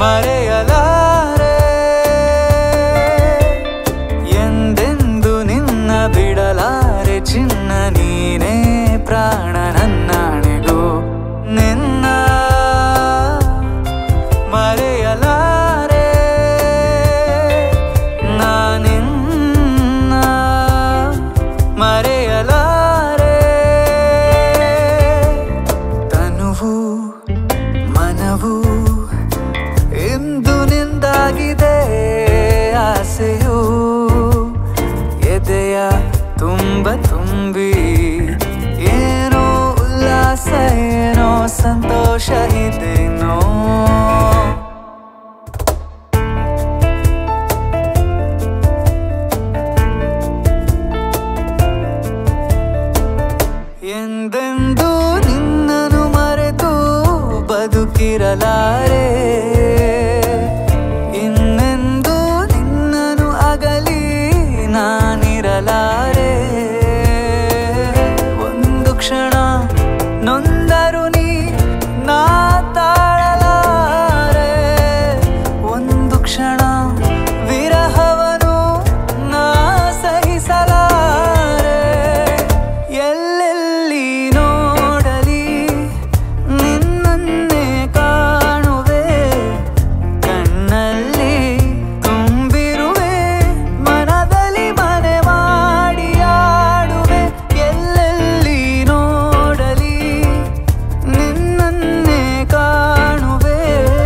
ಮರೆಯಲಾರೆ ಎಂದೆಂದು ನಿನ್ನ ಬಿಡಲಾರೆ ಚಿನ್ನ ನೀನೇ ಪ್ರಾಣ ನನ್ನಾಣೆಗೂ ನಿನ್ನ ಮರೆಯಲಾರೆ ನಾನಿನ್ನ ಮರೆಯಲಾರೆ ತನುವು ಮನವು ಇಂದು ನಿಂದಾಗಿದೆ ಆಸೆಯು ಎದೆಯ ತುಂಬ ತುಂಬಿ ಏನೋ ಉಲ್ಲಾಸ ಏನೋ ಸಂತೋಷ ಇದೇನೋ ಎಂದೆಂದು ನಿನ್ನನು ಮರೆತು ಬದುಕಿರಲಾರೆ ಇನ್ನೆಂದು ನಿನ್ನನು ಅಗಲಿ ನಾನಿರಲಾರೆ ಒಂದು ಕ್ಷಣ ನೊಂದರು ನೀ ನಾ ತಾಳಲಾರೆ ಒಂದು ಕ್ಷಣ ವಿರಹವನು ನಾ ಸಹಿಸಲಾರೆ ಎಲ್ಲೆಲ್ಲಿ ನೋಡಲಿ ನಿನ್ನನ್ನೇ ಕಾಣುವೆ ಕಣ್ಣಲ್ಲಿ ತುಂಬಿರುವೆ ಮನದಲ್ಲಿ ಮನೆ ಮಾಡಿ ಆಡುವೆ ಎಲ್ಲೆಲ್ಲಿ ನೋಡಲಿ ನಿನ್ನನ್ನೇ ಕಾಣುವೆ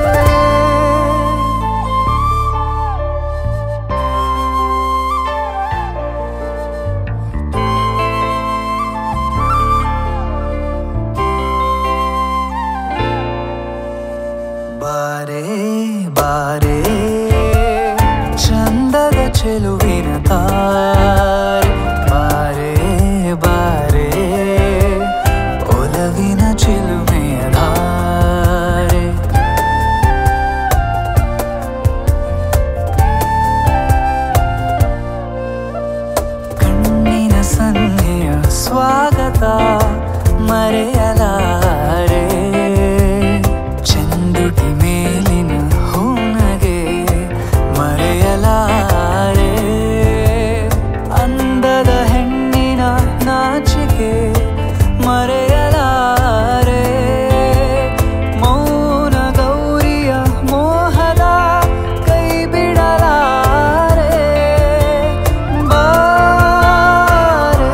ಬಾರೆ ಬಾರೆ ಚಂದದ ಚೆಲುವಿನ ತಾರೆ ಬಾರೆ ಬಾರೆ ಒಲವಿನ ಚಿಲುಮೆಯ ಧಾರೆ ಕಣ್ಣಿನ ಸನ್ನೆಯ ಸ್ವಾಗತ ಮರೆಯಲಾರೆ ಚಂದುಟಿ ಮೇಲಿನ ಹೂನಗೆ ಮರೆಯಲಾರೆ ಅಂದದ ಹೆಣ್ಣಿನ ನಾಚಿಕೆ ಮರೆಯಲಾರೆ ಮೌನ ಗೌರಿಯ ಮೋಹದ ಕೈ ಬಿಡಲಾರೆ ಬಾರೆ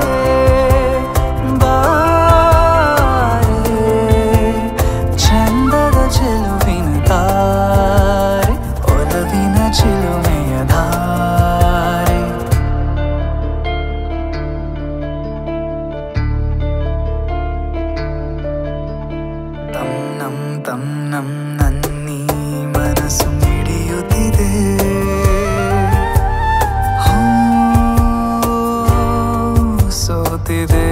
ಬಾರೆ ಚಂದದ ಚೆಲುವಿನ ತಾರೆ ಒಲವಿನ ಚಿಲುಮೆಯ ಧಾರೆ ತಂ ನಂ ತಂ ನಂ ನನ್ನೀ ಮನಸ್ಸು ಮಿಡಿಯುತ್ತಿದೆ ಹೂ, ಸೋತಿದೆ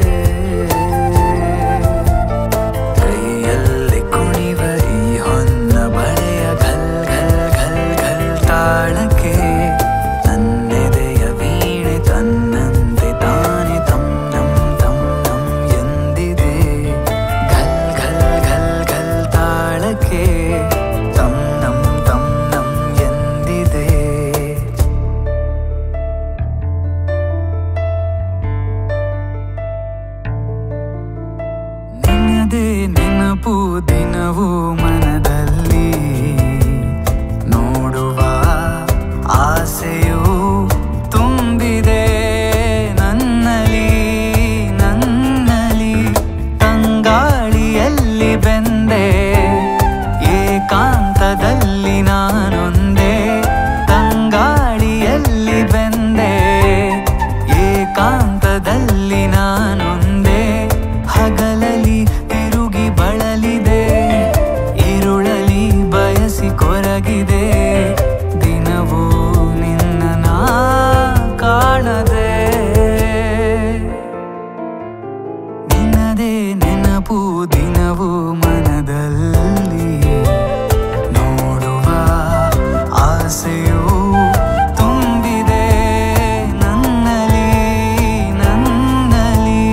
ಕೈಯಲ್ಲಿ ಕುಣಿವ ಈ ಹೊನ್ನ ಬಳೆಯ ಘಲ್ ಘಲ್ ಘಲ್ ಘಲ್ ತಾಳಕ್ಕೆ ನನ್ನೆದೆಯ ವೀಣೆ ತನ್ನಂತೆ ತಾನೆ ತಂ ನಂ ತಂ ನಂ ಎಂದಿದೆ ಘಲ್ ಘಲ್ ಘಲ್ ಘಲ್ ತಾಳಕ್ಕೆ ತಂ ನಂ ತಂ ನಂ ಎಂದಿದೆ ನಿನ್ನದೇ ನೆನಪು ದಿನವೂ ಮನದಲ್ಲಿ ನೋಡುವ ಆಸೆಯು ತುಂಬಿದೆ ನನ್ನಲಿ ನನ್ನಲಿ ತಂಗಾಳಿಯಲ್ಲಿ ಬೆಂದೆ ಏಕಾಂತದಲ್ಲಿ ನಾನೊಂದೇ ತಂಗಾಳಿಯಲ್ಲಿ ಬೆಂದೆ ಏಕಾಂತದಲ್ಲಿ ನಾನೊಂದೇ ಹಗಲಲಿ ತಿರುಗಿ ಬಳಲಿದೆ ಇರುಳಲಿ ಬಯಸಿ ಕೊರಗಿದೆ ದಿನವೂ ನಿನ್ನ ನಾ ಕಾಣದೆ ನಿನ್ನದೇ ನೆನಪು ದಿನವೂ ಮನದಲ್ಲಿ ನೋಡುವ ಆಸೆಯು ತುಂಬಿದೆ ನನ್ನಲಿ ನನ್ನಲಿ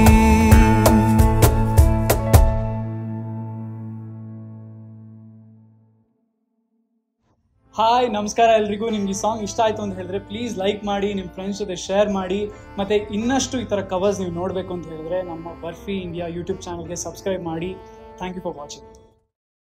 ಹಾಯ್ ನಮಸ್ಕಾರ ಎಲ್ರಿಗೂ ನಿಮ್ಗೆ ಈ ಸಾಂಗ್ ಇಷ್ಟ ಆಯಿತು ಅಂತ ಹೇಳಿದ್ರೆ ಪ್ಲೀಸ್ ಲೈಕ್ ಮಾಡಿ ನಿಮ್ಮ ಫ್ರೆಂಡ್ಸ್ ಜೊತೆ ಶೇರ್ ಮಾಡಿ ಮತ್ತು ಇನ್ನಷ್ಟು ಈ ಥರ ಕವರ್ಸ್ ನೀವು ನೋಡಬೇಕು ಅಂತ ಹೇಳಿದ್ರೆ ನಮ್ಮ ಬರ್ಫಿ ಇಂಡಿಯಾ ಯೂಟ್ಯೂಬ್ ಚಾನಲ್ಗೆ ಸಬ್ಸ್ಕ್ರೈಬ್ ಮಾಡಿ ಥ್ಯಾಂಕ್ ಯು ಫಾರ್ ವಾಚಿಂಗ್